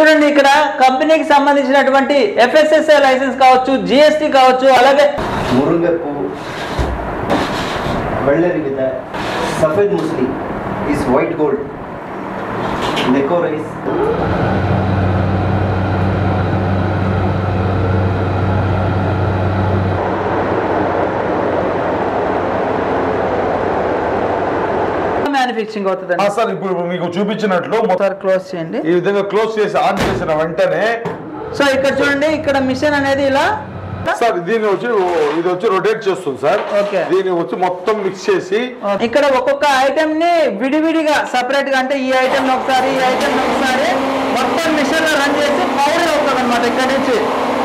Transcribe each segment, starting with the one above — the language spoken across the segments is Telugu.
చూడండి ఇక్కడ కంపెనీకి సంబంధించినటువంటి ఎఫ్ఎస్ఎస్ఐ లైసెన్స్ కావచ్చు జిఎస్టీ కావచ్చు అలాగే ಮುರುಂಗಪ್ಪು ಬೆಳ್ಳರಿಗಿದೆ ಸಫೇದ್ ಮುಸ್ಲಿ ಈಸ್ ವೈಟ್ ಗೋಲ್ಡ್ ನೆಕೋ ರೈಸ್ మ్యానుఫ్యాక్చరింగ్ అవుతుంది ఆ, సార్ ఇప్పుడు మీకు చూపించినట్లు మొత్తం ఒకసారి క్లోజ్ చేయండి ఈ విధంగా క్లోజ్ చేసి ఆన్ చేసిన వెంటనే సో ఇక్కడ చూడండి ఇక్కడ మిషన్ అనేది ఇలా సార్ దీన్ని వచ్చి ఇది వచ్చి రొటేట్ చేస్తుంది సార్ Okay. దీన్ని వచ్చి మొత్తం మిక్స్ చేసి ఇక్కడ ఒక్కొక్క ఐటమ్ ని విడివిడిగా సపరేట్ గా అంటే ఈ ఐటమ్ ఒకసారి ఈ ఐటమ్ ఒకసారి మొత్తం మిషన్ లో రన్ చేసి పౌడర్ అవుతుంది అనమాట ఇక్కడ నుంచి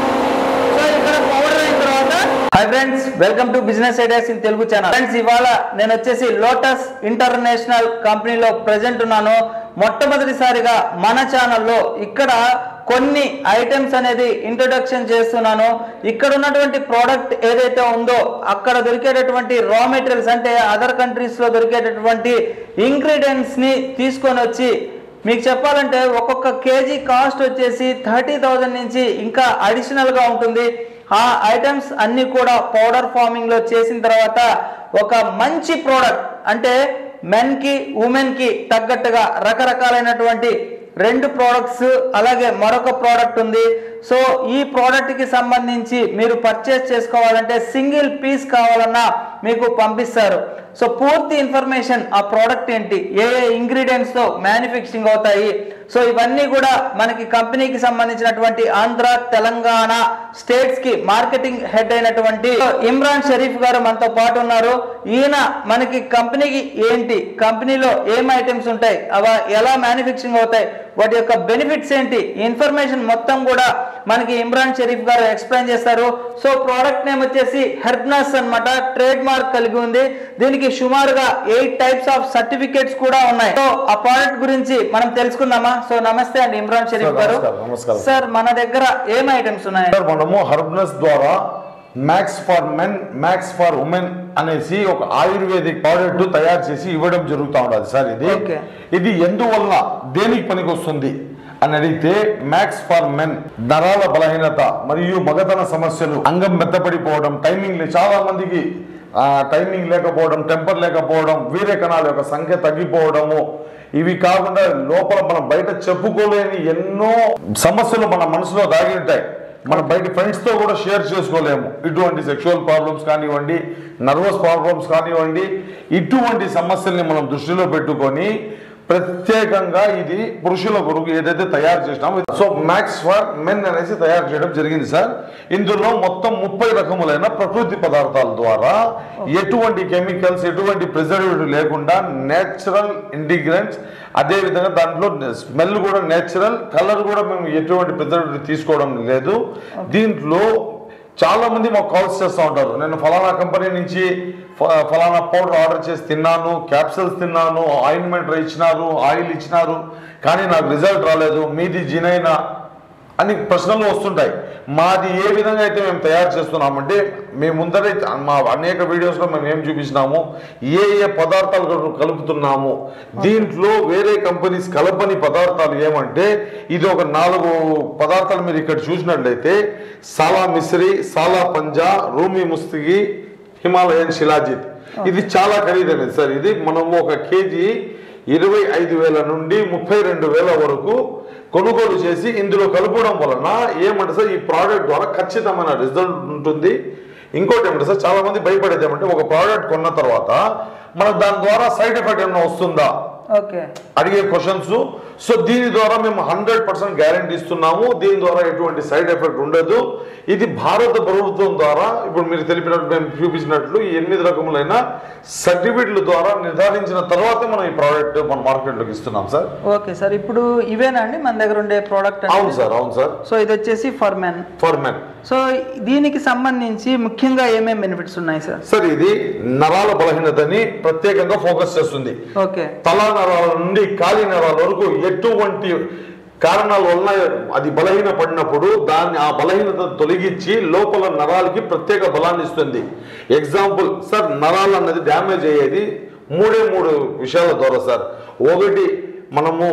సో ఇక్కడ పౌడర్ అయిన తర్వాత hi friends welcome to business ideas in Telugu channel friends ఇవాళ నేను వచ్చేసి లోటస్ ఇంటర్నేషనల్ కంపెనీలో ప్రెజెంట్ ఉన్నాను మొట్టమొదటిసారిగా మన ఛానల్లో ఇక్కడ కొన్ని ఐటమ్స్ అనేది ఇంట్రొడక్షన్ చేస్తున్నాను ఇక్కడ ఉన్నటువంటి ప్రోడక్ట్ ఏదైతే ఉందో అక్కడ దొరికేటటువంటి రా మెటీరియల్స్ అంటే అదర్ కంట్రీస్ లో దొరికేటటువంటి ఇంగ్రీడియంట్స్ ని తీసుకొని వచ్చి మీకు చెప్పాలంటే ఒక్కొక్క కేజీ కాస్ట్ వచ్చేసి థర్టీ థౌజండ్ నుంచి ఇంకా అడిషనల్ గా ఉంటుంది ఆ ఐటమ్స్ అన్ని కూడా పౌడర్ ఫార్మింగ్ లో చేసిన తర్వాత ఒక మంచి ప్రోడక్ట్ అంటే మెన్ కి ఉమెన్ కి తగ్గట్టుగా రకరకాలైనటువంటి రెండు ప్రోడక్ట్స్ అలాగే మరొక ప్రోడక్ట్ ఉంది సో ఈ ప్రోడక్ట్ కి సంబంధించి మీరు పర్చేస్ చేసుకోవాలంటే సింగిల్ పీస్ కావాలన్నా మీకు పంపిస్తారు సో పూర్తి ఇన్ఫర్మేషన్ ఆ ప్రోడక్ట్ ఏంటి ఏ ఏ ఇంగ్రీడియంట్స్ తో మ్యానుఫ్యాక్చరింగ్ అవుతాయి సో ఇవన్నీ కూడా మనకి కంపెనీకి సంబంధించినటువంటి ఆంధ్ర తెలంగాణ స్టేట్స్ కి మార్కెటింగ్ హెడ్ అయినటువంటి ఇమ్రాన్ షరీఫ్ గారు మనతో పాటు ఉన్నారు ఈయన మనకి కంపెనీకి ఏంటి కంపెనీలో ఏం ఐటమ్స్ ఉంటాయి అవి ఎలా మ్యానుఫ్యాక్చరింగ్ అవుతాయి వాటి యొక్క బెనిఫిట్స్ ఏంటి ఈ ఇన్ఫర్మేషన్ మొత్తం కూడా మనకి ఇమ్రాన్ షరీఫ్ గారు ఎక్స్ప్లెయిన్ చేస్తారు సో ప్రోడక్ట్ నేమ్ వచ్చేసి హెర్బ్నస్ అన్నమాట ట్రేడ్ మార్క్ కలిగి ఉంది దీనికి సుమారుగా ఎయిట్ టైప్స్ ఆఫ్ సర్టిఫికేట్స్ కూడా ఉన్నాయి సో ఆ ప్రోడక్ట్ గురించి మనం తెలుసుకుందామా సో నమస్తే అండి ఇమ్రాన్ షరీఫ్ సార్, గారు నమస్కారం, నమస్కారం. సార్ మన దగ్గర ఏం ఐటమ్స్ ఉన్నాయి సార్ మనము హర్బ్నస్ ద్వారా Max for men Max for women అనేసి ఒక ఆయుర్వేదిక్ ప్రోడక్ట్ తయారు చేసి ఇవ్వడం జరుగుతూ ఉండదు సార్ ఇది Okay. ఇది ఎందువల్ల దేనికి పనికి వస్తుంది అని అడిగితే మ్యాక్స్ ఫర్ మెన్ నరాల బలహీనత మరియు మగతన సమస్యలు అంగం మెత్తపడిపోవడం టైమింగ్ లే- చాలా మందికి ఆ, టైమింగ్ లేకపోవడం టెంపర్ లేకపోవడం వీర్య కణాల యొక్క సంఖ్య తగ్గిపోవడము ఇవి కాకుండా లోపల మనం బయట చెప్పుకోలేని ఎన్నో సమస్యలు మన మనసులో దాగి ఉంటాయి మన బయట ఫ్రెండ్స్ తో కూడా షేర్ చేసుకోలేము ఇటువంటి సెక్షువల్ ప్రాబ్లమ్స్ కానివ్వండి నర్వస్ ప్రాబ్లమ్స్ కానివ్వండి ఇటువంటి సమస్యల్ని మనం దృష్టిలో పెట్టుకొని ప్రత్యేకంగా ఇది పురుషుల కొరకు ఏదైతే తయారు చేసినామో సో మ్యాక్స్ ఫర్ మెన్ అనేసి తయారు చేయడం జరిగింది సార్ ఇందులో మొత్తం ముప్పై రకములైన ప్రకృతి పదార్థాల ద్వారా ఎటువంటి కెమికల్స్ ఎటువంటి ప్రిజర్వేటివ్ లేకుండా నేచురల్ ఇండిగ్రెంట్స్ అదే విధంగా దాంట్లో స్మెల్ కూడా నేచురల్ కలర్ కూడా మేము ఎటువంటి ప్రిజర్వేటివ్ తీసుకోవడం లేదు దీంట్లో చాలా మంది మాకు కాల్స్ చేస్తూ ఉంటారు నేను ఫలానా కంపెనీ నుంచి ఫ- ఫలానా పౌడర్ ఆర్డర్ చేసి తిన్నాను క్యాప్సల్స్ తిన్నాను ఆయింట్మెంట్ ఇచ్చినారు ఆయిల్ ఇచ్చినారు కానీ నాకు రిజల్ట్ రాలేదు మీది జినైనా అని ప్రశ్నలు వస్తుంటాయి మాది ఏ విధంగా అయితే మేము తయారు చేస్తున్నామంటే మేము ముందరే మా అనేక వీడియోస్లో మేము ఏం చూపించినాము ఏ ఏ పదార్థాలు కలు- కలుపుతున్నాము దీంట్లో వేరే కంపెనీస్ కలపని పదార్థాలు ఏమంటే ఇది ఒక నాలుగు పదార్థాలు మీరు ఇక్కడ చూసినట్లయితే సాలా మిశ్రీ సాలా పంజా రూమి ముస్తిగి హిమాలయన్ శిలాజిత్ ఇది చాలా ఖరీదైనది సార్ ఇది మనము ఒక కేజీ ఇరవై ఐదు వేల నుండి ముప్పై రెండు వేల వరకు కొనుగోలు చేసి ఇందులో కలపడం వలన ఏమంటే సార్ ఈ ప్రోడక్ట్ ద్వారా ఖచ్చితమైన రిజల్ట్ ఉంటుంది ఇంకోటి ఏమంటే సార్ చాలా మంది భయపడేది ఏమంటే ఒక ప్రోడక్ట్ కొన్న తర్వాత మనకు దాని ద్వారా సైడ్ ఎఫెక్ట్ ఏమైనా వస్తుందా ఓకే అడిగే క్వశ్చన్స్ సో దీని ద్వారా మేము హండ్రెడ్ పర్సెంట్ గ్యారంటీ ఇస్తున్నాము దీని ద్వారా ఎటువంటి సైడ్ ఎఫెక్ట్ ఉండదు ఇది భారత ప్రభుత్వం ద్వారా ఇప్పుడు మీరు తెలిపినట్టు మేము చూపించినట్లు ఈ ఎనిమిది రకములైన సర్టిఫికెట్ల ద్వారా నిర్ధారించిన తర్వాతే మనం ఈ ప్రోడక్ట్ మన మార్కెట్లోకి ఇస్తున్నాం సార్ ఓకే సార్ ఇప్పుడు ఇవేనా అండి మన దగ్గర ఉండే ప్రోడక్ట్ అవును సార్ అవును సార్ సో ఇది వచ్చేసి for men for men so దీనికి సంబంధించి ముఖ్యంగా ఏమేమి బెనిఫిట్స్ ఉన్నాయి సార్ సార్ ఇది నరాల బలహీనతని ప్రత్యేకంగా ఫోకస్ చేస్తుంది ఓకే తల నరాల నుండి కాలి నరాల వరకు ఎటువంటి కారణాల వలన అది బలహీన పడినప్పుడు దాన్ని ఆ బలహీనత తొలగించి లోపల నరాలకి ప్రత్యేక బలాన్ని ఇస్తుంది ఎగ్జాంపుల్ సార్ నరాలు అన్నది డ్యామేజ్ అయ్యేది మూడే మూడు విషయాల ద్వారా సార్ ఒకటి మనము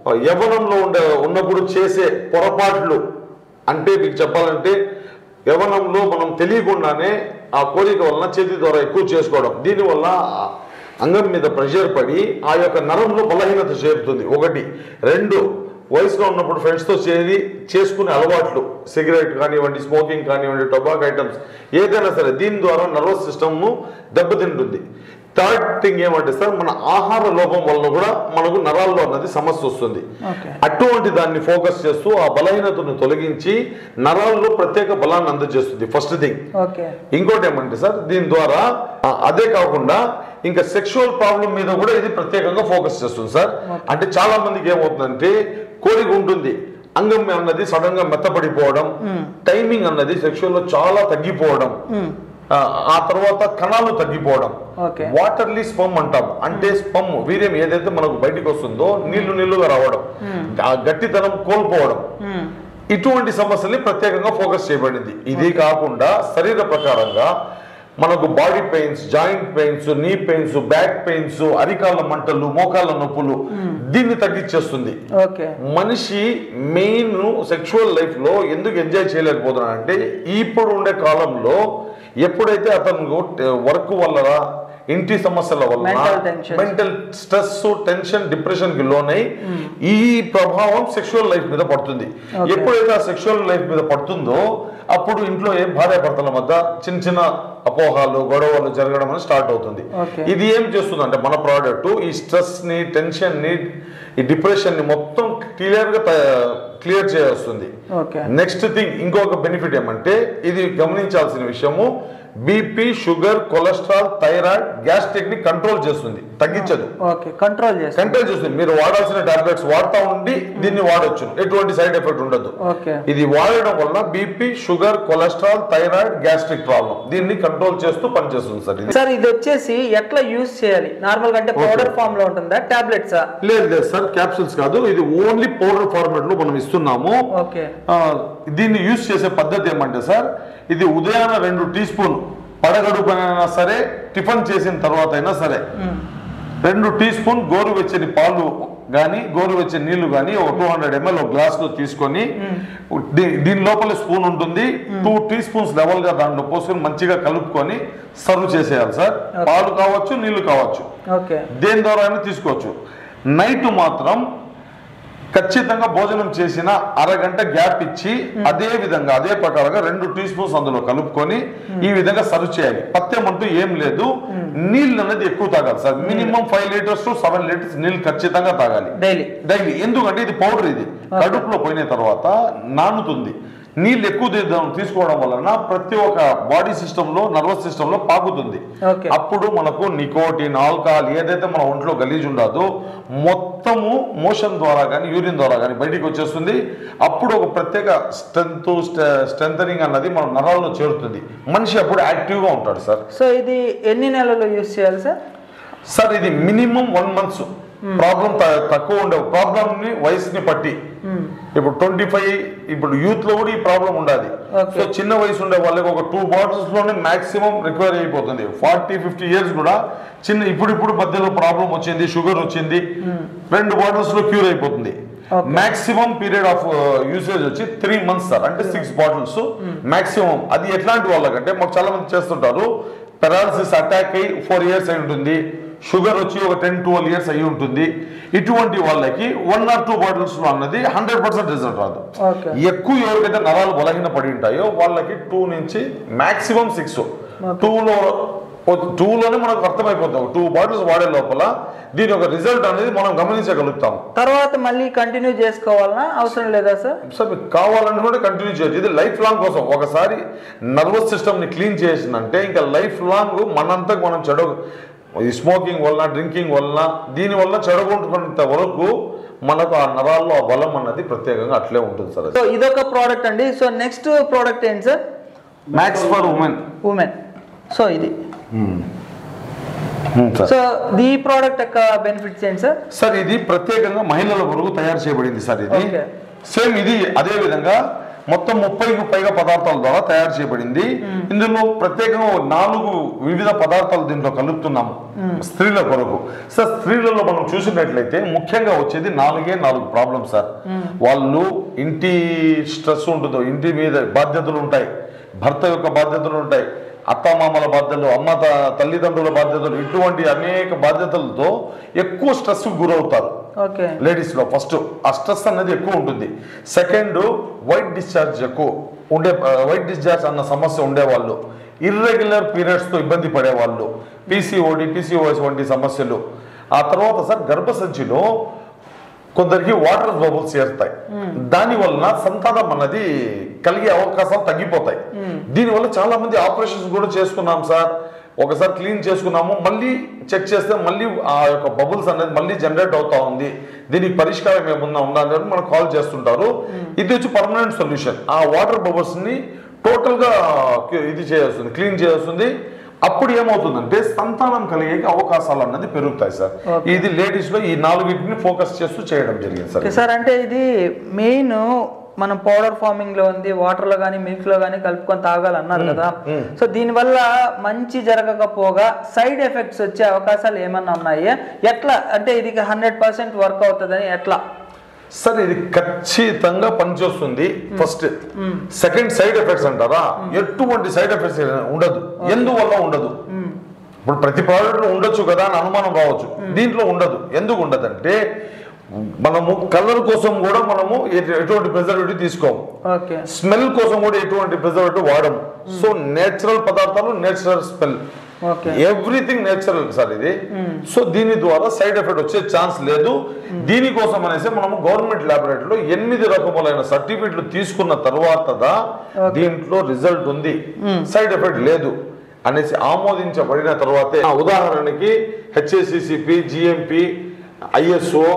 యవనంలో ఉండే ఉన్నప్పుడు చేసే పొరపాట్లు అంటే మీకు చెప్పాలంటే యవనంలో మనం తెలియకుండానే ఆ కోరిక వలన చేతి ద్వారా ఎక్కువ చేసుకోవడం దీనివల్ల ఆ అంగం మీద ప్రెషర్ పడి ఆ యొక్క నరంలో బలహీనత చేరుతుంది ఒకటి రెండు వయసులో ఉన్నప్పుడు ఫ్రెండ్స్తో చేరి చేసుకునే అలవాట్లు సిగరెట్ కానివ్వండి స్మోకింగ్ కానివ్వండి టొబాకో ఐటమ్స్ ఏదైనా సరే దీని ద్వారా నర్వస్ సిస్టమ్ను దెబ్బతింటుంది థర్డ్ థింగ్ ఏమంటే సార్ మన ఆహార లోపం వలన కూడా మనకు నరాల్లో అన్నది సమస్య వస్తుంది ఓకే అటువంటి దాన్ని ఫోకస్ చేస్తూ ఆ బలహీనతను తొలగించి నరాల్లో ప్రత్యేక బలాన్ని అందజేస్తుంది ఫస్ట్ థింగ్ ఓకే ఇంకోటి ఏమంటే సార్ దీని ద్వారా ఆ, అదే కాకుండా ఇంకా సెక్షువల్ ప్రాబ్లం మీద కూడా ఇది ప్రత్యేకంగా ఫోకస్ చేస్తుంది సార్ అంటే చాలా మందికి ఏమవుతుందంటే కోరిక ఉంటుంది అంగం అన్నది సడన్ గా మెత్తపడిపోవడం టైమింగ్ అన్నది సెక్షువల్ లో చాలా తగ్గిపోవడం ఆ, ఆ తర్వాత కణాలు తగ్గిపోవడం Okay. వాటర్లీ స్పమ్ అంటాం అంటే స్పమ్ వీర్యం ఏదైతే మనకు బయటికి వస్తుందో నీళ్లు నీళ్లుగా రావడం ఆ గట్టితనం కోల్పోవడం ఇటువంటి సమస్యల్ని ప్రత్యేకంగా ఫోకస్ చేయబడింది ఇది కాకుండా శరీర ప్రకారంగా మనకు body pains joint pains knee pains back pains అరికాళ్ళ మంటలు మోకాళ్ళ నొప్పులు దీన్ని తగ్గించేస్తుంది ఓకే మనిషి మెయిన్ సెక్షువల్ లైఫ్ లో ఎందుకు ఎంజాయ్ చేయలేకపోతున్నాడంటే ఇప్పుడు ఉండే కాలంలో ఎప్పుడైతే అతను వర్క్ వల్ల ఇంటి సమస్యల వల్ల Mental tension. Mental stress tension depression కి లోనై ఈ ప్రభావం సెక్షువల్ లైఫ్ మీద పడుతుంది Okay. ఎప్పుడైతే ఆ సెక్షువల్ లైఫ్ మీద పడుతుందో అప్పుడు ఇంట్లో ఏ భార్యాభర్తల మధ్య చిన్న చిన్న అపోహాలు గొడవలు జరగడం అనేది స్టార్ట్ అవుతుంది Okay. ఇది ఏం చేస్తుందంటే మన ప్రోడక్ట్ ఈ స్ట్రెస్ ని టెన్షన్ ని ఈ డిప్రెషన్ ని మొత్తం క్లియర్ గా క్లియర్ చేస్తుంది ఓకే నెక్స్ట్ థింగ్ ఇంకొక బెనిఫిట్ ఏమంటే ఇది గమనించాల్సిన విషయము BP sugar cholesterol thyroid gastric ని కంట్రోల్ చేస్తుంది తగ్గించదు ఓకే కంట్రోల్ చేస్తాం కంట్రోల్ చేస్తుంది మీరు వాడాల్సిన టాబ్లెట్స్ వాడుతూ ఉండి దీన్ని వాడొచ్చు ఎటువంటి సైడ్ ఎఫెక్ట్ ఉండదు ఓకే ఇది వాడడం వల్ల BP sugar cholesterol thyroid gastric problem దీన్ని కంట్రోల్ చేస్తూ పనిచేస్తుంది సార్ ఇది సార్ ఇది వచ్చేసి ఎట్లా యూజ్ చేయాలి నార్మల్ గా అంటే పౌడర్ ఫామ్ లో ఉంటుందా టాబ్లెట్సా లేదు లేదు సార్ క్యాప్సూల్స్ కాదు ఇది ఓన్లీ పౌడర్ ఫార్మాట్ లో మనం ఇస్తున్నాము ఓకే ఆ, దీన్ని యూజ్ చేసే పద్ధతి ఏమంటే సార్ ఇది ఉదయాన రెండు టీ స్పూన్ పడగడుపునైనా సరే టిఫిన్ చేసిన తర్వాత అయినా సరే రెండు టీ స్పూన్ గోరువెచ్చని పాలు కానీ గోరువెచ్చని నీళ్లు కానీ ఒక టూ హండ్రెడ్ ఎంఎల్ ఒక గ్లాస్ లో తీసుకొని దీ- దీని లోపల స్పూన్ ఉంటుంది టూ టీ స్పూన్స్ లెవెల్ గా దాంట్లో పోసుకొని మంచిగా కలుపుకొని సర్వ్ చేసేయాలి సార్ పాలు కావచ్చు నీళ్లు కావచ్చు ఓకే దేని ద్వారా అయినా తీసుకోవచ్చు నైట్ మాత్రం ఖచ్చితంగా భోజనం చేసిన అరగంట గ్యాప్ ఇచ్చి అదే విధంగా అదే ప్రకారంగా రెండు టీ స్పూన్స్ అందులో కలుపుకొని ఈ విధంగా సర్వ్ చేయాలి పత్యం అంటూ ఏం లేదు నీళ్ళు అనేది ఎక్కువ తాగాలి sir minimum five litres to seven litres నీళ్ళు ఖచ్చితంగా తాగాలి డైలీ డైలీ ఎందుకంటే ఇది పౌడర్ ఇది కడుపులో పోయిన తర్వాత నానుతుంది నీళ్ళు ఎక్కువ తీద్దాం తీసుకోవడం వలన ప్రతి ఒక్క బాడీ సిస్టమ్ లో నర్వస్ సిస్టమ్ లో పాకుతుంది Okay. అప్పుడు మనకు నికోటిన్ ఆల్కహాల్ ఏదైతే మన ఒంట్లో గలీజ్ ఉండదో మొత్తము మోషన్ ద్వారా కానీ యూరిన్ ద్వారా కానీ బయటికి వచ్చేస్తుంది అప్పుడు ఒక ప్రత్యేక స్ట్రెంత్ స్ట్రెంథనింగ్ అన్నది మన నరాల్లో చేరుతుంది మనిషి అప్పుడు యాక్టివ్గా ఉంటాడు సార్ సో ఇది ఎన్ని నెలలు యూజ్ చేయాలి సార్ సార్ ఇది మినిమం వన్ మంత్స్ ప్రాబ్లం తక్కువ ఉండే ప్రాబ్లమ్ ని వయసుని పట్టి ఇప్పుడు ట్వంటీ ఫైవ్ ఇప్పుడు యూత్ లో కూడా ఈ ప్రాబ్లం ఉండాలి Okay. సో చిన్న వయసు ఉండే వాళ్ళకి ఒక టూ బాటిల్స్ లోనే మాక్సిమం రిక్వైర్ అయిపోతుంది ఫార్టీ ఫిఫ్టీ ఇయర్స్ కూడా చిన్న ఇప్పుడు ఇప్పుడు మధ్యలో ప్రాబ్లం వచ్చింది షుగర్ వచ్చింది రెండు బాటిల్స్ లో క్యూర్ అయిపోతుంది Okay. Maximum period of usage వచ్చి త్రీ మంత్స్ సార్ అంటే సిక్స్ బాటిల్స్ మాక్సిమం అది ఎట్లాంటి వాళ్ళకంటే మాకు చాలా మంది చేస్తుంటారు పెరాలసిస్ అటాక్ అయ్యి ఫోర్ ఇయర్స్ అయి ఉంటుంది షుగర్ వచ్చి ఒక టెన్ ట్వెల్వ్ ఇయర్స్ అయి ఉంటుంది ఇటువంటి వాళ్ళకి వన్ ఆర్ టూ బాటిల్స్ లో అన్నది హండ్రెడ్ పర్సెంట్ రిజల్ట్ రాదు Okay. ఎక్కువ ఎవరికైతే నరాలు బలహీన పడి ఉంటాయో వాళ్ళకి టూ నుంచి మాక్సిమం సిక్స్ టూలో టూలోనే మనకు అర్థమైపోతాం టూ బాటిల్స్ వాడే లోపల దీని యొక్క రిజల్ట్ అనేది మనం గమనించగలుగుతాం తర్వాత మళ్ళీ కంటిన్యూ చేసుకోవాలనా అవసరం లేదా సార్ సార్ మీకు కావాలని కూడా కంటిన్యూ చేయొచ్చు ఇది లైఫ్ లాంగ్ కోసం ఒకసారి నర్వస్ సిస్టమ్ని క్లీన్ చేసిందంటే ఇంకా లైఫ్ లాంగ్ మనంతా మనం చెడు ఈ స్మోకింగ్ వలన డ్రింకింగ్ వలన దీని వల్ల చెడగొట్టుకున్నంత వరకు మనకు ఆ నరాల్లో ఆ బలం అన్నది ప్రత్యేకంగా అట్లే ఉంటుంది సార్ సో ఇదొక ప్రోడక్ట్ అండి సో నెక్స్ట్ ప్రోడక్ట్ ఏంటి sir Max for women women so ఇది సార్ సో ఈ ప్రోడక్ట్ యొక్క బెనిఫిట్స్ ఏంటి సార్ సార్ ఇది ప్రత్యేకంగా మహిళల వరకు తయారు చేయబడింది సార్ ఇది Okay. సేమ్ ఇది అదే విధంగా మొత్తం ముప్పైకి పైగా పదార్థాల ద్వారా తయారు చేయబడింది ఇందులో ప్రత్యేకంగా ఓ నాలుగు వివిధ పదార్థాలు దీంట్లో కలుపుతున్నాము స్త్రీల కొరకు సార్ స్త్రీలలో మనం చూసినట్లయితే ముఖ్యంగా వచ్చేది నాలుగే నాలుగు ప్రాబ్లమ్స్ సార్ వాళ్ళు ఇంటి స్ట్రెస్ ఉంటుందో ఇంటి మీద బాధ్యతలు ఉంటాయి భర్త యొక్క బాధ్యతలు ఉంటాయి అత్తమామల బాధ్యతలు అమ్మ త- తల్లిదండ్రుల బాధ్యతలు ఇటువంటి అనేక బాధ్యతలతో ఎక్కువ స్ట్రెస్ గురవుతారు ఓకే లేడీస్ లో ఫస్ట్ ఆ స్ట్రెస్ అనేది ఎక్కువ ఉంటుంది సెకండ్ వైట్ డిశ్చార్జ్ ఎక్కువ ఉండే వైట్ డిశ్చార్జ్ అన్న సమస్య ఉండేవాళ్ళు ఇర్రెగ్యులర్ పీరియడ్స్ తో ఇబ్బంది పడేవాళ్ళు పీసీఓడి పీసీఓఎస్ వంటి సమస్యలు ఆ తర్వాత సార్ గర్భసంచిలో కొందరికి వాటర్ బబుల్స్ చేరుతాయి దాని వలన సంతానం అన్నది కలిగే అవకాశాలు తగ్గిపోతాయి దీనివల్ల చాలా మంది ఆపరేషన్స్ కూడా చేసుకున్నాం సార్ ఒకసారి క్లీన్ చేసుకున్నాము మళ్ళీ చెక్ చేస్తే మళ్ళీ ఆ యొక్క బబుల్స్ అనేది మళ్ళీ జనరేట్ అవుతా ఉంది దీనికి పరిష్కారం ఏముందా ఉందా అని మనకు కాల్ చేస్తుంటారు ఇది వచ్చి పర్మనెంట్ సొల్యూషన్ ఆ వాటర్ బబుల్స్ ని టోటల్ గా ఇది చేస్తుంది క్లీన్ చేస్తుంది అప్పుడు ఏమవుతుందంటే సంతానం కలిగే అవకాశాలు అన్నది పెరుగుతాయి సార్ Okay. ఇది లేడీస్ లో ఈ నాలుగింటిని ఫోకస్ చేస్తూ చేయడం జరిగింది సార్ ఓకే సార్ అంటే ఇది మెయిన్ మనం పౌడర్ ఫార్మింగ్ లో ఉంది వాటర్ లో కానీ మిల్క్ లో కానీ కలుపుకొని తాగాలన్నారు కదా సో దీనివల్ల మంచి జరగకపోగా సైడ్ ఎఫెక్ట్స్ వచ్చే అవకాశాలు ఏమన్నా ఉన్నాయి ఎట్లా అంటే ఇది హండ్రెడ్ పర్సెంట్ వర్క్ అవుతుందని ఎట్లా సార్ ఇది ఖచ్చితంగా పనిచేస్తుంది ఫస్ట్ సెకండ్ సైడ్ ఎఫెక్ట్స్ అంటారా ఎటువంటి సైడ్ ఎఫెక్ట్స్ ఉండదు ఎందువల్ల ఉండదు ఇప్పుడు ప్రతి ప్రోడక్ట్ లో ఉండొచ్చు కదా అని అనుమానం రావచ్చు దీంట్లో ఉండదు ఎందుకు ఉండదంటే మనము కలర్ కోసం కూడా మనము ఎటు- ఎటువంటి ప్రిజర్వేటివ్ తీసుకోము ఓకే స్మెల్ కోసం కూడా ఎటువంటి ప్రిజర్వేటివ్ వాడము సో నేచురల్ పదార్థాలు natural smell okay everything natural sir ఇది సో దీని ద్వారా సైడ్ ఎఫెక్ట్ వచ్చే ఛాన్స్ లేదు దీనికోసం అనేసి మనము గవర్నమెంట్ ల్యాబొరేటరీలో ఎనిమిది రకములైన సర్టిఫికెట్లు తీసుకున్న తర్వాత దీంట్లో రిజల్ట్ ఉంది సైడ్ ఎఫెక్ట్ లేదు అనేసి ఆమోదించబడిన తర్వాతే ఆ, ఉదాహరణకి హెచ్ఏసిసిపి జిఎంపి ఐఎస్ఓ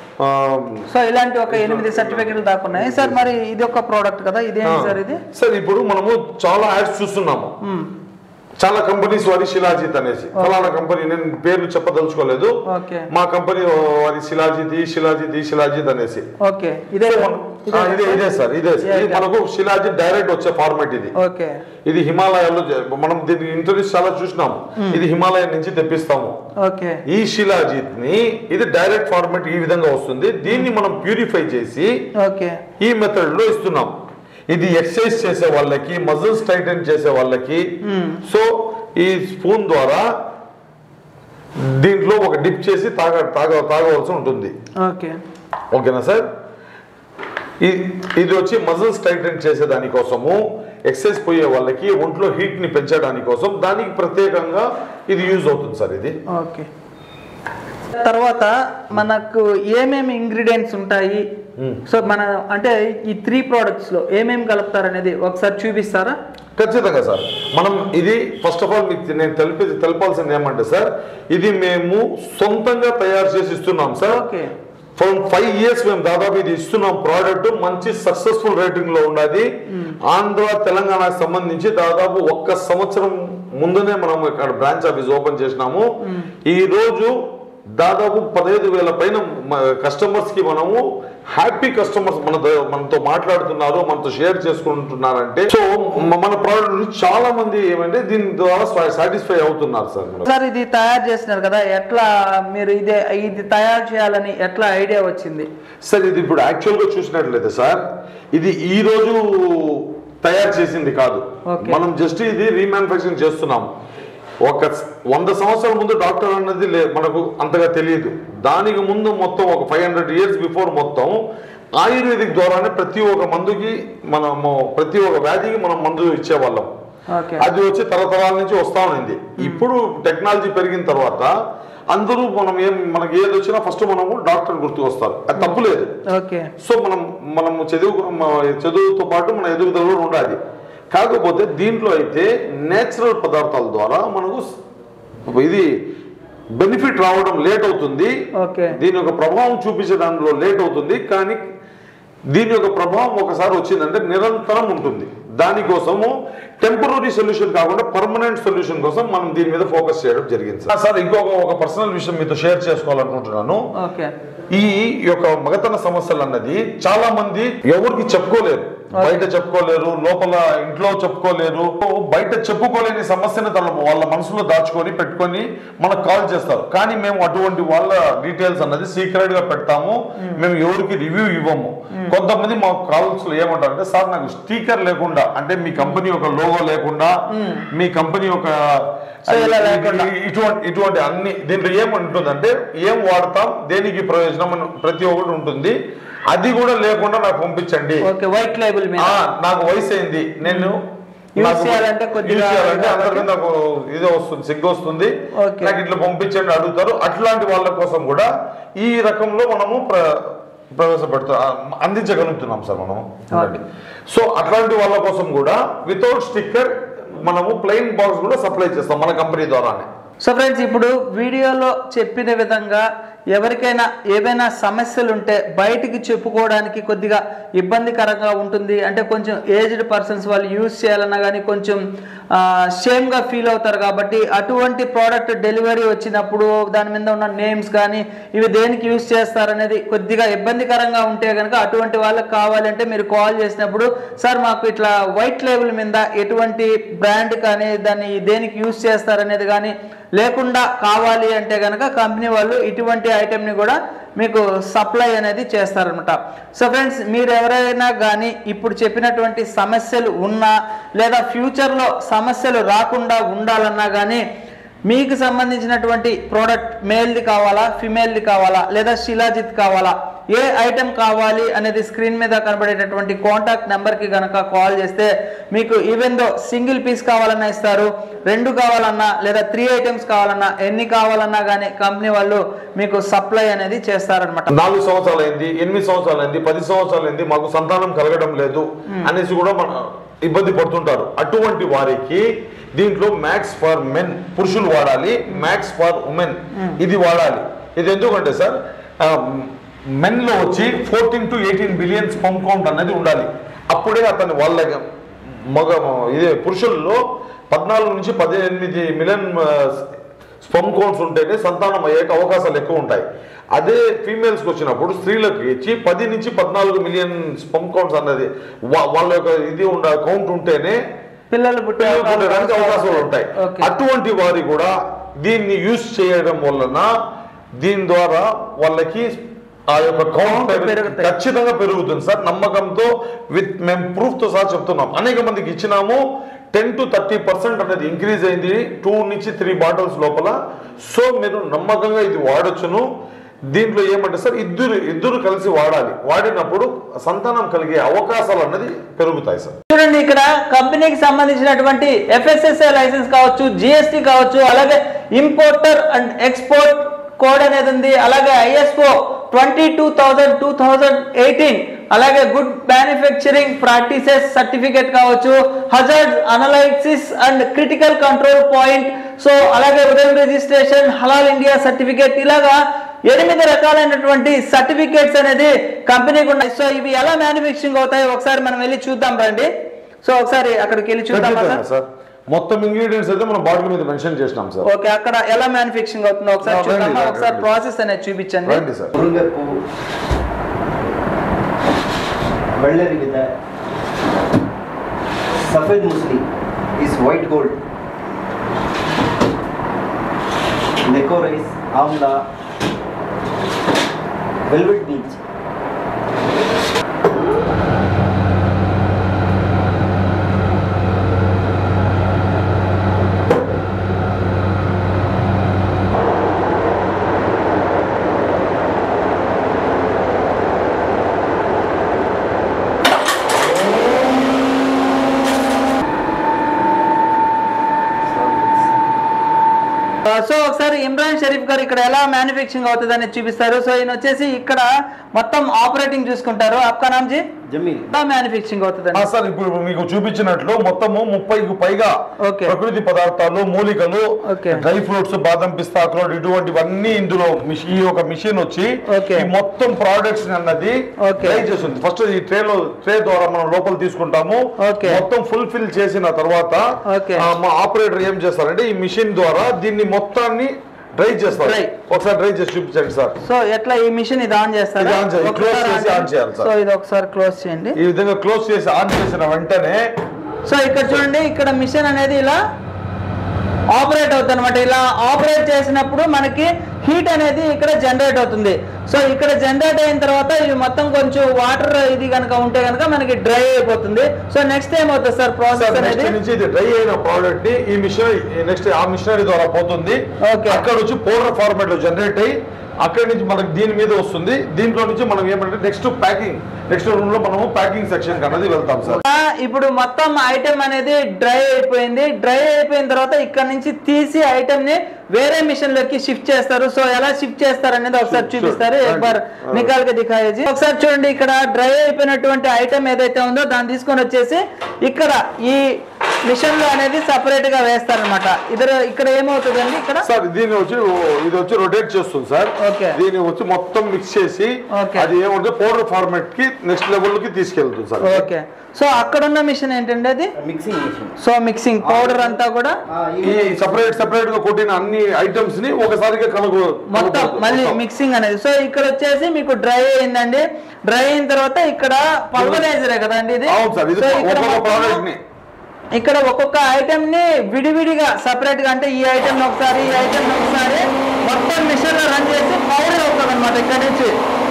సో ఇలాంటి ఒక ఎనిమిది సర్టిఫికెట్లు దాకా ఉన్నాయి సార్ మరి ఇది ఒక ప్రోడక్ట్ కదా ఇదేంటి సార్ ఇది సార్ ఇప్పుడు మనము చాలా యాడ్స్ చూస్తున్నాము చాలా కంపెనీస్ వారి శిలాజిత్ అనేసి ఫలానా కంపెనీ నేను పేర్లు చెప్పదలుచుకోలేదు ఓకే మా కంపెనీ వారి శిలాజిత్ ఈ శిలాజిత్ ఈ శిలాజిత్ అనేసి ఓకే ఇదే ఆ, ఇదే ఇదే సార్ ఇదే ఇది మనకు శిలాజిత్ డైరెక్ట్ వచ్చే ఫార్మాట్ ఇది ఓకే ఇది హిమాలయాల్లో జ- మనం దీని ఇంటర్వ్యూస్ చాలా చూసినాము ఇది హిమాలయం నుంచి తెప్పిస్తాము ఓకే ఈ శిలాజిత్ ని ఇది డైరెక్ట్ ఫార్మాట్ ఈ విధంగా వస్తుంది దీన్ని మనం ప్యూరిఫై చేసి ఓకే ఈ మెథడ్ లో ఇస్తున్నాం ఇది ఎక్సర్సైజ్ చేసే వాళ్ళకి మజిల్స్ టైటన్ చేసే వాళ్ళకి సో ఈ స్పూన్ ద్వారా దీంట్లో ఒక డిప్ చేసి తాగ తాగ తాగవలసి ఉంటుంది ఓకే ఓకేనా సార్ ఈ- ఇది వచ్చి మజిల్స్ టైటన్ చేసే దానికోసము ఎక్సర్సైజ్ పోయే వాళ్ళకి ఒంట్లో హీట్ ని పెంచడానికి కోసం దానికి ప్రత్యేకంగా ఇది యూజ్ అవుతుంది సార్ ఇది ఓకే తర్వాత మనకు ఏమేమి ఇంగ్రీడియంట్స్ ఉంటాయి సో మన అంటే ఈ త్రీ ప్రోడక్ట్స్ లో ఏమేమి కలుపుతారు అనేది ఒకసారి చూపిస్తారా ఖచ్చితంగా సార్ మనం ఇది ఫస్ట్ ఆఫ్ ఆల్ మీకు నేను తెలిపి తెలపాల్సింది ఏమంటే సార్ ఇది మేము సొంతంగా తయారు చేసి ఇస్తున్నాం sir okay from five years మేము దాదాపు ఇది ఇస్తున్నాం ప్రోడక్ట్ మంచి సక్సెస్ఫుల్ రేటింగ్ లో ఉన్నది ఆంధ్ర తెలంగాణకు సంబంధించి దాదాపు ఒక్క సంవత్సరం ముందునే మనం ఇక్కడ బ్రాంచ్ ఆఫీస్ ఓపెన్ చేసినాము ఈ రోజు దాదాపు పదహైదు వేల పైన కస్టమర్స్ కి మనము హ్యాపీ కస్టమర్స్ మన మనతో మాట్లాడుతున్నారు మనతో షేర్ చేసుకుంటున్నారంటే సో మన ప్రోడక్ట్ చాలా మంది ఏమంటే దీని ద్వారా సాటిస్ఫై అవుతున్నారు సార్ మనకు. సార్ ఇది తయారు చేసినారు కదా ఎట్లా మీరు ఇదే ఇది తయారు చేయాలని ఎట్లా ఐడియా వచ్చింది సార్ ఇది ఇప్పుడు యాక్చువల్ గా చూసినట్లయితే సార్ ఇది ఈ రోజు తయారు చేసింది కాదు Okay. మనం జస్ట్ ఇది రీమ్యానుఫాక్చరింగ్ చేస్తున్నాం ఒక స- వంద సంవత్సరాల ముందు డాక్టర్ అన్నది లే- మనకు అంతగా తెలియదు దానికి ముందు మొత్తం ఒక ఫైవ్ హండ్రెడ్ ఇయర్స్ బిఫోర్ మొత్తం ఆయుర్వేదిక్ ద్వారానే ప్రతి ఒక్క మందుకి మనము ప్రతి ఒక్క వ్యాధికి మనం మందు ఇచ్చేవాళ్ళం ఓకే అది వచ్చి తరతరాల నుంచి వస్తా ఉంది ఇప్పుడు టెక్నాలజీ పెరిగిన తర్వాత అందరూ మనం ఏం మనకి ఏది వచ్చినా ఫస్ట్ మనము డాక్టర్ గుర్తుకు వస్తారు అది తప్పులేదు ఓకే సో మనం మనము చదువు మ- చదువుతో పాటు మన ఎదుగుదల కూడా ఉండాలి కాకపోతే దీంట్లో అయితే నేచురల్ పదార్థాల ద్వారా మనకు స్- ఇది బెనిఫిట్ రావడం లేట్ అవుతుంది ఓకే దీని యొక్క ప్రభావం చూపించే దానిలో లేట్ అవుతుంది కానీ దీని యొక్క ప్రభావం ఒకసారి వచ్చిందంటే నిరంతరం ఉంటుంది దానికోసము టెంపరీ సొల్యూషన్ కాకుండా పర్మనెంట్ సొల్యూషన్ కోసం మనం దీని మీద ఫోకస్ చేయడం జరిగింది సార్ సార్ ఇంకొక ఒక పర్సనల్ విషయం మీతో షేర్ చేసుకోవాలనుకుంటున్నాను ఓకే ఈ యొక్క మగతన సమస్యలు అన్నది చాలా మంది ఎవరికి చెప్పుకోలేరు బయట చెప్పుకోలేరు లోపల ఇంట్లో చెప్పుకోలేరు బయట చెప్పుకోలేని సమస్యను తన వాళ్ళ మనసులో దాచుకొని పెట్టుకొని మనకు కాల్ చేస్తారు కానీ మేము అటువంటి వాళ్ళ డీటెయిల్స్ అన్నది సీక్రెట్ గా పెడతాము మేము ఎవరికి రివ్యూ ఇవ్వము కొంతమంది మాకు కాల్స్ లో ఏమంటారు అంటే సార్ నాకు స్టీకర్ లేకుండా అంటే మీ కంపెనీ ఒక లోగో లేకుండా మీ కంపెనీ ఒక So, ఇలా లేకుండా. ఇటువంటి ఇటువంటి అన్ని దీంట్లో ఏముంటుందంటే ఏం వాడతాం దేనికి ప్రయోజనం అని ప్రతి ఒక్కటి ఉంటుంది అది కూడా లేకుండా నాకు పంపించండి ఓకే వైట్ లేబుల్ మీద ఆ, నాకు వయసు అయింది నేను Use నాకు చేయాలంటే కొద్దిగా use చేయాలంటే కాబట్టి- అందరి మీద నాకు ఇది వస్తుంది సిగ్గు వస్తుంది Okay. నాకు ఇట్లా పంపించండి అడుగుతారు అట్లాంటి వాళ్ళ కోసం కూడా ఈ రకంలో మనము ప్ర ప్రవేశపెడతా అందించగలుగుతున్నాం సార్ మనము Okay. సో అట్లాంటి వాళ్ళ కోసం కూడా వితౌట్ స్టిక్కర్ మనము ప్లెయిన్ బాక్స్ కూడా సప్లై చేస్తాం మన కంపెనీ ద్వారానే సో ఫ్రెండ్స్ ఇప్పుడు వీడియోలో చెప్పిన విధంగా ఎవరికైనా ఏవైనా సమస్యలు ఉంటే బయటికి చెప్పుకోవడానికి కొద్దిగా ఇబ్బందికరంగా ఉంటుంది అంటే కొంచెం ఏజ్డ్ పర్సన్స్ వాళ్ళు యూజ్ చేయాలన్నా కానీ కొంచెం షేమ్గా ఫీల్ అవుతారు కాబట్టి అటువంటి ప్రోడక్ట్ డెలివరీ వచ్చినప్పుడు దాని మీద ఉన్న నేమ్స్ కానీ ఇవి దేనికి యూజ్ చేస్తారనేది కొద్దిగా ఇబ్బందికరంగా ఉంటే కనుక అటువంటి వాళ్ళకి కావాలంటే మీరు కాల్ చేసినప్పుడు సార్ మాకు ఇట్లా వైట్ లేబుల్ మీద ఎటువంటి బ్రాండ్ కానీ దాన్ని దేనికి యూజ్ చేస్తారనేది కానీ లేకుండా కావాలి అంటే కనుక కంపెనీ వాళ్ళు ఇటువంటి ఐటెంని కూడా మీకు సప్లై అనేది చేస్తారనమాట సో ఫ్రెండ్స్ మీరు ఎవరైనా కానీ ఇప్పుడు చెప్పినటువంటి సమస్యలు ఉన్నా లేదా ఫ్యూచర్లో సమస్యలు రాకుండా ఉండాలన్నా కానీ మీకు సంబంధించినటువంటి ప్రోడక్ట్ మేల్ది కావాలా ఫిమేల్ది కావాలా లేదా శిలాజిత్ కావాలా ఏ ఐటెం కావాలి అనేది స్క్రీన్ మీద కనబడేటటువంటి కాంటాక్ట్ నెంబర్కి కనుక కాల్ చేస్తే మీకు ఈవెన్ దో సింగిల్ పీస్ కావాలన్నా ఇస్తారు రెండు కావాలన్నా లేదా త్రీ ఐటమ్స్ కావాలన్నా ఎన్ని కావాలన్నా కానీ కంపెనీ వాళ్ళు మీకు సప్లై అనేది చేస్తారనమాట నాలుగు సంవత్సరాలు అయింది ఎనిమిది సంవత్సరాలు అయింది పది సంవత్సరాలు అయింది మాకు సంతానం కలగడం లేదు అనేసి కూడా మన ఇబ్బంది పడుతుంటారు అటువంటి వారికి దీంట్లో మ్యాక్స్ ఫర్ మెన్ పురుషులు వాడాలి మ్యాక్స్ ఫర్ ఉమెన్ ఇది వాడాలి ఇది ఎందుకంటే సార్ మెన్ లో వచ్చి fourteen to eighteen billion sperm count అనేది ఉండాలి అప్పుడే అతని వాళ్ళ మగ ఇదే పురుషుల్లో పద్నాలుగు నుంచి పద్దెనిమిది మిలియన్ స్పమ్ కౌంట్స్ ఉంటేనే సంతానం అయ్యాక అవకాశాలు ఎక్కువ ఉంటాయి అదే ఫీమేల్స్కి వచ్చినప్పుడు స్త్రీలకు ఇచ్చి పది నుంచి పద్నాలుగు మిలియన్ స్పమ్ కౌంట్స్ అన్నది వా- వాళ్ళ యొక్క ఇది ఉండ కౌంట్ ఉంటేనే పిల్లలు పుట్టే పిల్లలు పుట్టడానికి అవకాశాలు ఉంటాయి ఓకే అటువంటి వారి కూడా దీన్ని యూజ్ చేయడం వలన దీని ద్వారా వాళ్ళకి ఆ యొక్క కౌంట్ పెరుగుతాయి. ఖచ్చితంగా పెరుగుతుంది సార్ నమ్మకంతో విత్ మేము ప్రూఫ్ తో సహా చెప్తున్నాం అనేక మందికి ఇచ్చినాము టెన్ టు థర్టీ పర్సెంట్ అనేది ఇంక్రీజ్ అయింది టూ నుంచి త్రీ బాటిల్స్ లోపల సో మీరు నమ్మకంగా ఇది వాడొచ్చును దీంట్లో ఏమంటే సార్ ఇద్దరు ఇద్దరు కలిసి వాడాలి వాడినప్పుడు సంతానం కలిగే అవకాశాలు అన్నది పెరుగుతాయి సార్ చూడండి ఇక్కడ కంపెనీకి సంబంధించినటువంటి ఎఫ్ఎస్ఎస్ఐ లైసెన్స్ కావచ్చు జిఎస్టి కావచ్చు అలాగే ఇంపోర్టర్ అండ్ ఎక్స్పోర్ట్ కోడ్ అనేది ఉంది అలాగే ISO twenty two thousand two thousand eighteen అలాగే గుడ్ మ్యానుఫ్యాక్చరింగ్ ప్రాక్టీసెస్ సర్టిఫికేట్ కావచ్చు hazard analysis and critical control point so అలాగే ఉదయం రిజిస్ట్రేషన్ హలాల్ ఇండియా సర్టిఫికేట్ ఇలాగా ఎనిమిది రకాలైనటువంటి సర్టిఫికేట్స్ అనేది కంపెనీకి ఉన్నాయి సో ఇవి ఎలా మ్యానుఫ్యాక్చరింగ్ అవుతాయి ఒకసారి మనం వెళ్ళి చూద్దాం రండి సో ఒకసారి అక్కడికి వెళ్ళి చూద్దాం ఖచ్చితంగా సార్ మొత్తం ఇంగ్రీడియంట్స్ అయితే మనం బాటిల్ మీద మెన్షన్ చేసినాం సార్ ఓకే అక్కడ ఎలా మ్యానుఫ్యాక్చరింగ్ అవుతుందో ఒకసారి రండి, చూద్దాం రండి, ఒకసారి రండి. ప్రాసెస్ అనేది చూపించండి రండి సార్ ಮುರುಂಗ ಹೂವು ಬಳ್ಳರಿ ವಿಧ ಸಫೇದ್ ಮುಸ್ಲಿ ಈಸ್ ವೈಟ್ ಗೋಲ್ಡ್ ನೆಕೋ ರೈಸ್ ಆಮ್ಲಾ ವೆಲ್ವೆಟ್ ಬೀಚ್ ఆ, సో ఒకసారి ఇమ్రాన్ షరీఫ్ గారు ఇక్కడ ఎలా మ్యానుఫ్యాక్చరింగ్ అవుతుంది అనేది చూపిస్తారు సో ఈయన వచ్చేసి ఇక్కడ మొత్తం ఆపరేటింగ్ చూసుకుంటారు అప్కా నామ్ జీ ಜಮೀನ್ ఎలా మ్యానుఫ్యాక్చరింగ్ అవుతుంది ఆ సార్ ఇప్పుడు మీకు చూపించినట్లు మొత్తము ముప్పైకి పైగా Okay. ప్రకృతి పదార్థాలు మూలికలు Okay. డ్రై ఫ్రూట్స్ బాదం పిస్తా అక్రోడ్ ఇటువంటివన్నీ ఇందులో మిష- ఈ ఒక మిషన్ వచ్చి Okay. ఈ మొత్తం ప్రోడక్ట్స్ అన్నది Okay. ట్రై చేస్తుంది ఫస్ట్ ఈ ట్రే లో ట్రే ద్వారా మనం లోపల తీసుకుంటాము Okay. మొత్తం ఫుల్ఫిల్ చేసిన తర్వాత Okay. ఆ, మా ఆపరేటర్ ఏం చేస్తారంటే ఈ మిషన్ ద్వారా దీన్ని మొత్తాన్ని డ్రై చేస్తారు Dry. ఒకసారి డ్రై చేసి చూపించండి సార్ సో ఎట్లా ఈ మిషన్ ఇది ఆన్ చేస్తారా ఇది on చేయాలి. ఒకసారి Close చేసి on on చేయాలి, sir. సో ఇది ఒకసారి క్లోజ్ చేయండి ఈ విధంగా క్లోజ్ చేసి ఆన్ చేసిన వెంటనే సో ఇక్కడ చూడండి ఇక్కడ మిషన్ అనేది ఇలా ఆపరేట్ అవుతుంది అనమాట ఇలా ఆపరేట్ చేసినప్పుడు మనకి హీట్ అనేది ఇక్కడ జనరేట్ అవుతుంది సో ఇక్కడ జనరేట్ అయిన తర్వాత ఇది మొత్తం కొంచెం వాటర్ ఇది కనుక ఉంటే కనుక మనకి డ్రై అయిపోతుంది సో నెక్స్ట్ ఏమవుతుంది సార్ ప్రాసెస్ అనేది నెక్స్ట్ నుంచి ఇది డ్రై అయిన ప్రోడక్ట్ ని ఈ మిషన్ నెక్స్ట్ ఆ మిషనరీ ద్వారా పోతుంది Okay. అక్కడ వచ్చి పౌడర్ ఫార్మాట్ లో జనరేట్ అయ్యి అక్కడి నుంచి మనకి దీని మీద వస్తుంది దీంట్లో నుంచి మనం ఏమంటే నెక్స్ట్ ప్యాకింగ్ నెక్స్ట్ రూమ్ లో మనము ప్యాకింగ్ సెక్షన్ అన్నది వెళ్తాం సార్ ఆ, ఇప్పుడు మొత్తం ఐటెం అనేది డ్రై అయిపోయింది డ్రై అయిపోయిన తర్వాత ఇక్కడ నుంచి తీసి ఐటెం ని వేరే మిషన్ లోకి షిఫ్ట్ చేస్తారు సో ఎలా షిఫ్ట్ చేస్తారు అనేది ఒకసారి Sure, చూపిస్తారు sure. ఎక్బార్ Ah. నికాల్ గా దిఖాయేజీ ఒకసారి చూడండి ఇక్కడ డ్రై అయిపోయినటువంటి ఐటెం ఏదైతే ఉందో దాన్ని తీసుకొని వచ్చేసి ఇక్కడ ఈ మిషన్ లో అనేది సపరేట్ గా వేస్తారనమాట ఇద్దరు ఇక్కడ ఏమవుతుందండి ఇక్కడ సార్ దీన్ని వచ్చి ఇది వచ్చి రొటేట్ చేస్తుంది సార్ Okay. దీన్ని వచ్చి మొత్తం మిక్స్ చేసి Okay. అది ఏమంటే పౌడర్ ఫార్మాట్ కి నెక్స్ట్ లెవెల్ కి తీసుకెళ్తుంది సార్ ఓకే సో అక్కడ ఉన్న మిషన్ ఏంటంటే అది mixing machine so mixing powder అంతా కూడా ఈ సెపరేట్ సెపరేట్ గా కొట్టిన అన్ని ఐటమ్స్ ని ఒకసారిగా కలుగు మొత్తం కలుపుతుంది. మళ్ళీ మొత్తం. మిక్సింగ్ అనేది సో ఇక్కడ వచ్చేసి మీకు డ్రై అయిందండి డ్రై అయిన తర్వాత ఇక్కడ పల్వనైజరే కదండి ఇది అవును సార్ ఇది సో ఇక్కడ ఒక్కొక్క మొత్తం ప్రోడక్ట్ ని ఇక్కడ ఒక్కొక్క ఐటెం ని విడివిడిగా సపరేట్ గా అంటే ఈ ఐటెం ఒకసారి ఈ ఐటెం ఒకసారి మొత్తం మిషన్ లో రన్ చేసి పౌడర్ అవుతుంది అనమాట ఇక్కడ నుంచి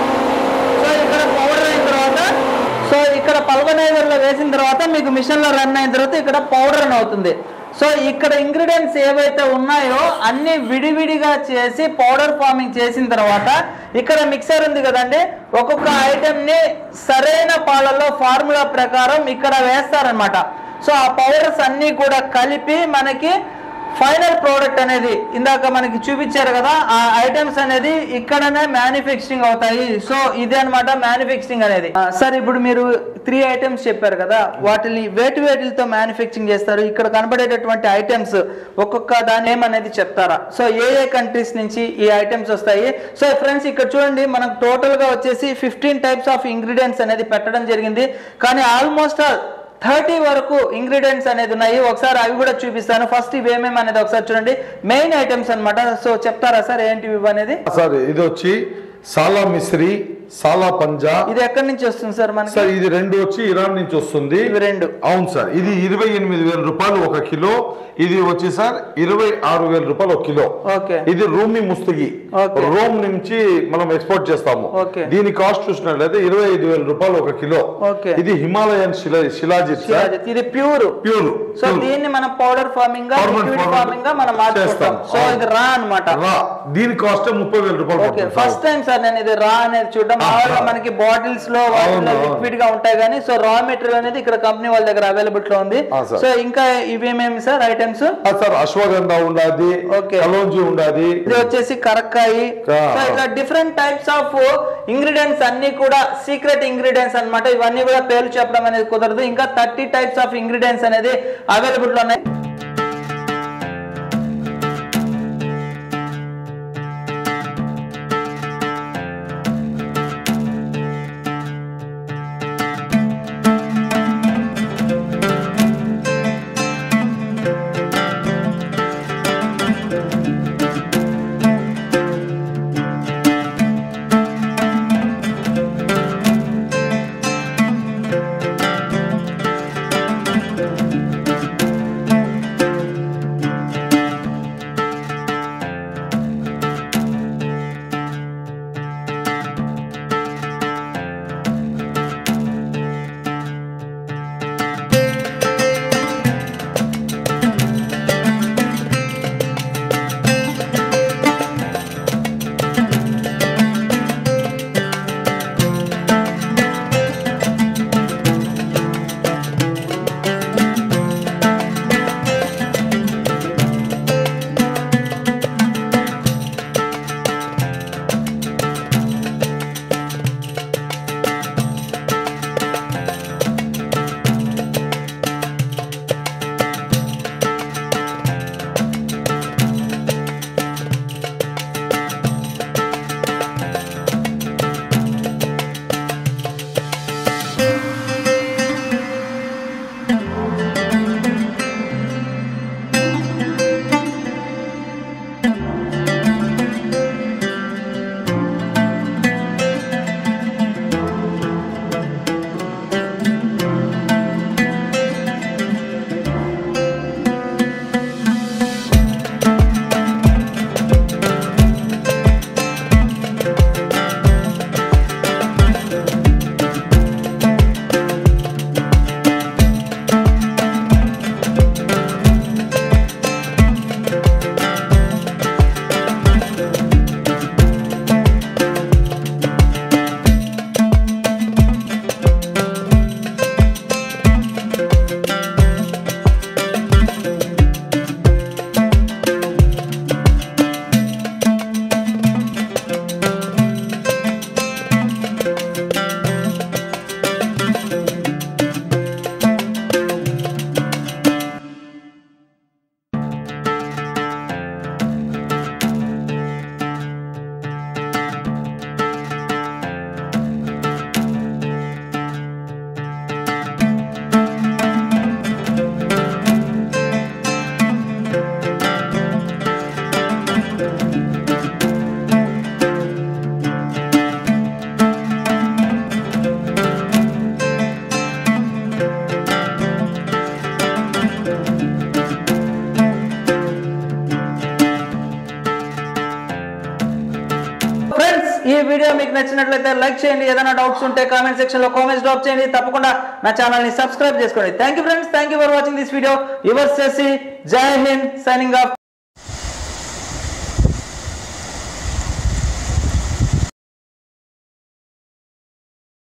సో ఇక్కడ పౌడర్ అయిన తర్వాత సో ఇక్కడ పల్వనైజర్ లో వేసిన తర్వాత మీకు మిషన్ లో రన్ అయిన తర్వాత ఇక్కడ పౌడర్ అని అవుతుంది సో ఇక్కడ ఇంగ్రీడియంట్స్ ఏవైతే ఉన్నాయో అన్ని విడివిడిగా చేసి పౌడర్ ఫార్మింగ్ చేసిన తర్వాత ఇక్కడ మిక్సర్ ఉంది కదండి ఒక్కొక్క ఐటెం ని సరైన పాలలో ఫార్ములా ప్రకారం ఇక్కడ వేస్తారనమాట సో ఆ పౌడర్స్ అన్ని కూడా కలిపి మనకి ఫైనల్ ప్రోడక్ట్ అనేది ఇందాక మనకి చూపించారు కదా ఆ ఐటమ్స్ అనేది ఇక్కడనే మ్యానుఫ్యాక్చరింగ్ అవుతాయి సో ఇదే అన్నమాట మ్యానుఫ్యాక్చరింగ్ అనేది ఆ, సార్ ఇప్పుడు మీరు త్రీ ఐటమ్స్ చెప్పారు కదా వాటిని వేటి వేటిలతో మ్యానుఫ్యాక్చరింగ్ చేస్తారు ఇక్కడ కనబడేటటువంటి ఐటమ్స్ ఒక్కొక్క దాని ఏం అనేది చెప్తారా సో ఏ ఏ కంట్రీస్ నుంచి ఈ ఐటమ్స్ వస్తాయి సో ఫ్రెండ్స్ ఇక్కడ చూడండి మనకు టోటల్ గా వచ్చేసి ఫిఫ్టీన్ టైప్స్ ఆఫ్ ఇంగ్రీడియంట్స్ అనేది పెట్టడం జరిగింది కానీ ఆల్మోస్ట్ ఆల్ థర్టీ వరకు ఇంగ్రీడియంట్స్ అనేది ఉన్నాయి ఒకసారి అవి కూడా చూపిస్తాను ఫస్ట్ ఇవి ఏమేమి అనేది ఒకసారి చూడండి మెయిన్ ఐటమ్స్ అన్నమాట సో చెప్తారా సార్ ఏంటి ఇవి అనేది సార్ ఇది వచ్చి సాలా మిశ్రీ సాలా పంజా ఇది ఎక్కడి నుంచి వస్తుంది సార్ మనకి సార్ ఇది రెండు వచ్చి ఇరాన్ నుంచి వస్తుంది ఇవి రెండు అవును సార్ ఇది ఇరవై ఎనిమిది వేల రూపాయలు ఒక కిలో ఇది వచ్చి సార్ ఇరవై ఆరు వేల రూపాయలు ఒక కిలో ఓకే ఇది రూమి ముస్తగి Okay. రోమ్ నుంచి మనం ఎక్స్పోర్ట్ చేస్తాము Okay. దీని కాస్ట్ చూసినట్లయితే ఇరవై ఐదు వేల రూపాయలు ఒక కిలో Okay. ఇది హిమాలయన్ శిలా శిలాజిత్ సార్ శిలాజిత్. ఇది ప్యూర్ ప్యూర్ సో దీన్ని మనం పౌడర్ ఫార్మింగ్ గా Formal లిక్విడ్ farming ఫార్మింగ్ గా మనం మార్చుకుంటాం చేస్తాం. సో అవును. ఇది రా అన్నమాట రా దీని కాస్ట్ ముప్పై వేల రూపాయలు ఓకే పడుతుంది ఫస్ట్ టైం సార్ నేను ఇది రా అనేది చూడడం ఆ, మామూలుగా రా. మనకి బాటిల్స్ లో వాటిలో అవును, అవును. లిక్విడ్ గా ఉంటాయి కానీ సో రా మెటీరియల్ అనేది ఇక్కడ కంపెనీ వాళ్ళ దగ్గర అవైలబుల్ లో ఉంది ఆ, సార్. సో ఇంకా ఇవేమేమి సార్ ఐటమ్స్ ఆ, సార్ అశ్వగంధ ఉండాది Okay. కలోంజి ఉండాది ఇది వచ్చేసి కరక్కాయి ఆ. సో ఇట్లా డిఫరెంట్ టైప్స్ ఆఫ్ ఇంగ్రీడియంట్స్ అన్ని కూడా సీక్రెట్ ఇంగ్రీడియంట్స్ అన్నమాట ఇవన్నీ కూడా పేర్లు చెప్పడం అనేది కుదరదు ఇంకా థర్టీ టైప్స్ ఆఫ్ ఇంగ్రీడియంట్స్ అనేది అవైలబుల్ లో ఉన్నాయి ఈ వీడియో మీకు నచ్చినట్లయితే లైక్ చేయండి ఏదైనా డౌట్స్ ఉంటే కామెంట్ సెక్షన్ లో కామెంట్స్ డ్రాప్ చేయండి తప్పకుండా నా ఛానల్ ని సబ్స్క్రైబ్ చేసుకోండి thank you friends thank you for watching this video your Shashi జై హింద్ సైనింగ్ ఆఫ్